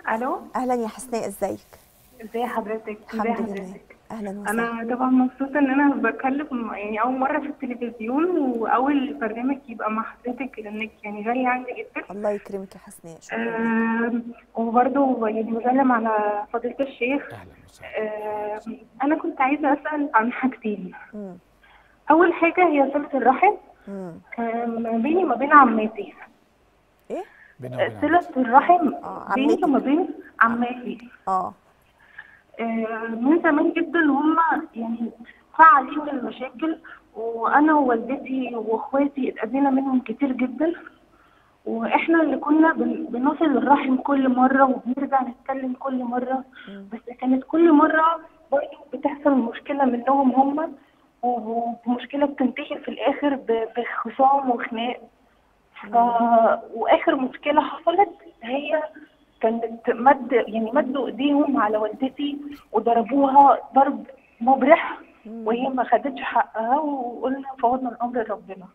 الو اهلا يا حسناء ازيك ازي حضرتك الحمد ازي لله حضرتك اهلا وسهلا انا طبعا مبسوطه ان انا بتكلم يعني اول مره في التلفزيون واول برنامج يبقى مع حضرتك لانك يعني غاليه عندي جدا الله يكرمك يا حسناء شكرا لك. آم، وبرضه يعني بسلم على فضيله الشيخ اهلا وسهلا آم، انا كنت عايزه اسال عن حاجتين مم. اول حاجه هي صله الرحم مم. آم، ما بيني وما بين عماتي ايه بينا وبين صله الرحم آه، بيني عماتك. وما بين عماتي اه آه، من زمان جدا هم يعني فعالين المشاكل وانا ووالدتي واخواتي اتأذينا منهم كتير جدا واحنا اللي كنا بن- بنصل الرحم كل مره وبنرجع نتكلم كل مره بس كانت كل مره برضه بتحصل مشكله منهم هم ومشكله بتنتهي في الاخر ب- بخصام وخناق ف... واخر مشكله حصلت هي كانت مد يعني مدوا ايديهم على والدتي وضربوها ضرب مبرح وهي ما خدتش حقها وقلنا فوضنا الامر لربنا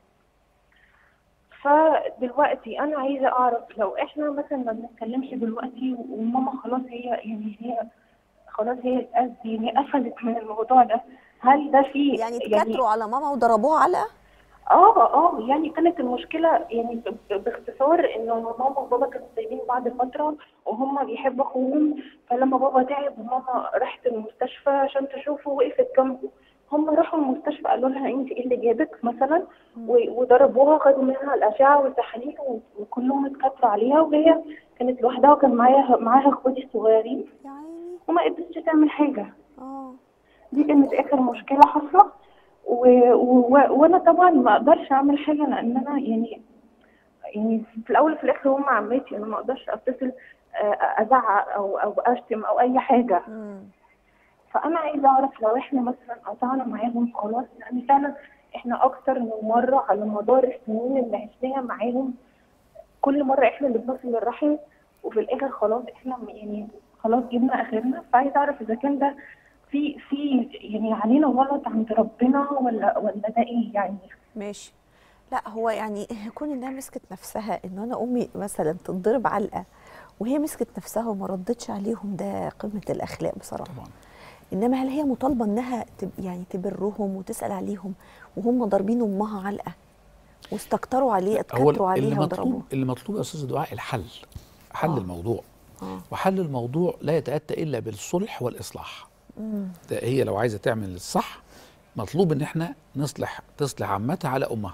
فدلوقتي انا عايزه اعرف لو احنا مثلا ما بنتكلمش دلوقتي وماما خلاص هي يعني هي خلاص هي اتأذي يعني قفلت من الموضوع ده هل ده فيه يعني اتكتروا على ماما وضربوها علقه اه اه يعني كانت المشكلة يعني ب- باختصار انه ماما وبابا كانوا سايبين بعد فترة وهم بيحبوا اخوهم فلما بابا تعب وماما راحت المستشفى عشان تشوفه وقفت جنبه هم راحوا المستشفى قالوا لها انت ايه اللي جابك مثلا و- وضربوها خدوا منها الاشعه والتحاليل و- وكلهم اتكتروا عليها وهي كانت لوحدها وكان معاها معاها اخواتي الصغيرين يا عيني وما قدرتش تعمل حاجه اه دي كانت اخر مشكله حاصله و... و... وانا طبعا ما اقدرش اعمل حاجه لان انا يعني يعني في الاول وفي الاخر هم عماتي انا ما اقدرش اتصل آه، ازعق او او اشتم او اي حاجه مم. فانا عايزه اعرف لو احنا مثلا قطعنا معاهم خلاص لان فعلا احنا اكتر من مره على مدار السنين اللي عشناها معاهم كل مره احنا اللي بنصل الرحم وفي الاخر خلاص احنا يعني خلاص جبنا اخرنا فعايزه اعرف اذا كان ده في في يعني علينا غلط عند ربنا ولا ولا ده ايه يعني ماشي لا هو يعني كون انها مسكت نفسها ان انا امي مثلا تتضرب علقه وهي مسكت نفسها وما ردتش عليهم ده قمه الاخلاق بصراحه طبعا انما هل هي مطالبه انها تب يعني تبرهم وتسال عليهم وهم ضاربين امها علقه واستكتروا عليه هو اتكتروا اللي عليها وضربوها مطلوب اللي مطلوب يا استاذ دعاء الحل حل آه. الموضوع اه وحل الموضوع لا يتاتى الا بالصلح والاصلاح مم. ده هي لو عايزه تعمل الصح مطلوب ان احنا نصلح تصلح عمتها على امها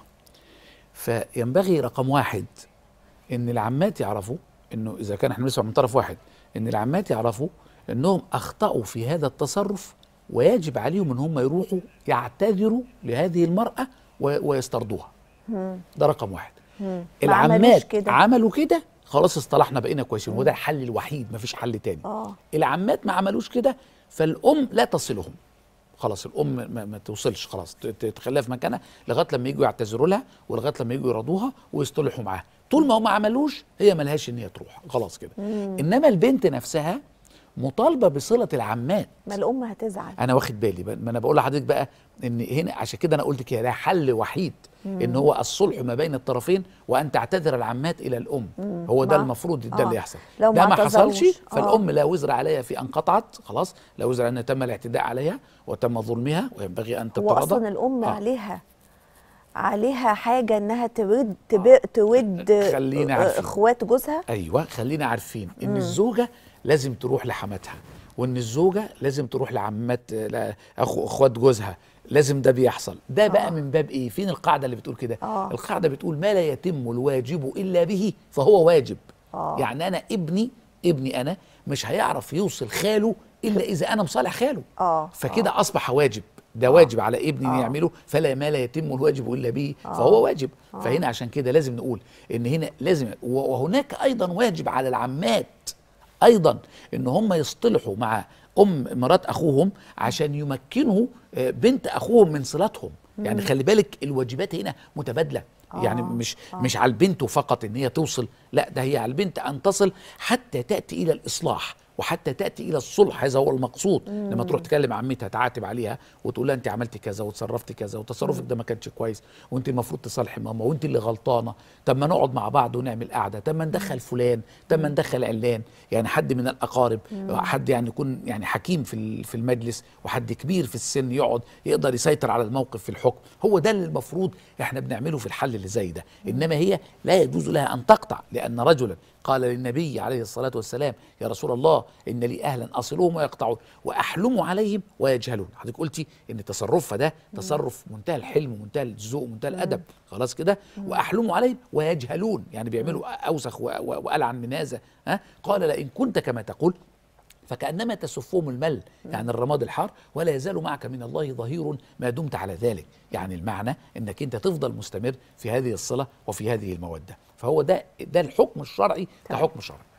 فينبغي رقم واحد ان العمات يعرفوا انه اذا كان احنا بنسمع من طرف واحد ان العمات يعرفوا انهم اخطاوا في هذا التصرف ويجب عليهم ان هم يروحوا يعتذروا لهذه المراه و- ويسترضوها مم. ده رقم واحد مم. ما عملوش العمات كده. عملوا كده خلاص اصطلحنا بقينا كويسين وده الحل الوحيد مفيش حل تاني اه العمات ما عملوش كده فالام لا تصلهم خلاص الام ما, ما توصلش خلاص ت- ت- تخليها في مكانها لغايه لما يجوا يعتذروا لها ولغايه لما يجوا يرضوها ويصطلحوا معاها طول ما هم ما عملوش هي ملهاش ان هي تروح خلاص كده انما البنت نفسها مطالبه بصله العمات ما الام هتزعل انا واخد بالي بقى- ما انا بقول لحضرتك بقى ان هنا عشان كده انا قلت كده ده حل وحيد ان هو الصلح ما بين الطرفين وان تعتذر العمات الى الام هو ده مع- المفروض ده آه. اللي يحصل لو ده ما ما حصلش اعتذروش. آه. فالام لا وزر عليها في ان قطعت خلاص لا وزر ان تم الاعتداء عليها وتم ظلمها وينبغي ان هو تتراضى اصلا الام آه. عليها عليها حاجه انها تود تب... تود خلينا آه، عارفين. اخوات جوزها ايوه خلينا عارفين ان الزوجه لازم تروح لحماتها وان الزوجه لازم تروح لعمات لا اخو اخوات جوزها لازم ده بيحصل ده بقى آه. من باب ايه فين القاعده اللي بتقول كده آه. القاعده بتقول ما لا يتم الواجب الا به فهو واجب آه. يعني انا ابني ابني انا مش هيعرف يوصل خاله الا اذا انا مصالح خاله اه فكده اصبح واجب ده واجب على ابني انه آه. يعمله فلا ما لا يتم الواجب الا به فهو واجب فهنا عشان كده لازم نقول ان هنا لازم وهناك ايضا واجب على العمات ايضا ان هم يصطلحوا مع ام مرات اخوهم عشان يمكنوا آه، بنت اخوهم من صلاتهم يعني خلي بالك الواجبات هنا متبادله يعني آه، مش آه. مش على البنت فقط ان هي توصل لا ده هي على البنت ان تصل حتى تاتي الى الاصلاح وحتى تاتي الى الصلح هذا هو المقصود لما تروح تكلم عمتها تعاتب عليها وتقول لها انت عملتي كذا وتصرفتي كذا وتصرفك ده ما كانش كويس وانت المفروض تصالحي ماما وانت اللي غلطانه طب ما نقعد مع بعض ونعمل قعده طب ما ندخل فلان طب ما ندخل علان يعني حد من الاقارب حد يعني يكون يعني حكيم في ال- في المجلس وحد كبير في السن يقعد يقدر يسيطر على الموقف في الحكم هو ده اللي المفروض احنا بنعمله في الحل اللي زي ده انما هي لا يجوز لها ان تقطع لان رجلا قال للنبي عليه الصلاه والسلام يا رسول الله ان لي اهلا اصلهم ويقطعون واحلم عليهم ويجهلون حضرتك قلتي ان تصرفها ده تصرف منتهى الحلم ومنتهى الذوق ومنتهى الادب خلاص كده واحلم عليهم ويجهلون يعني بيعملوا اوسخ و- و- والعن من هذا ها قال لئن كنت كما تقول فكأنما تسفهم المل يعني الرماد الحار ولا يزال معك من الله ظهير ما دمت على ذلك يعني المعنى انك انت تفضل مستمر في هذه الصلة وفي هذه المودة فهو ده ده الحكم الشرعي ده تمام. حكم شرعي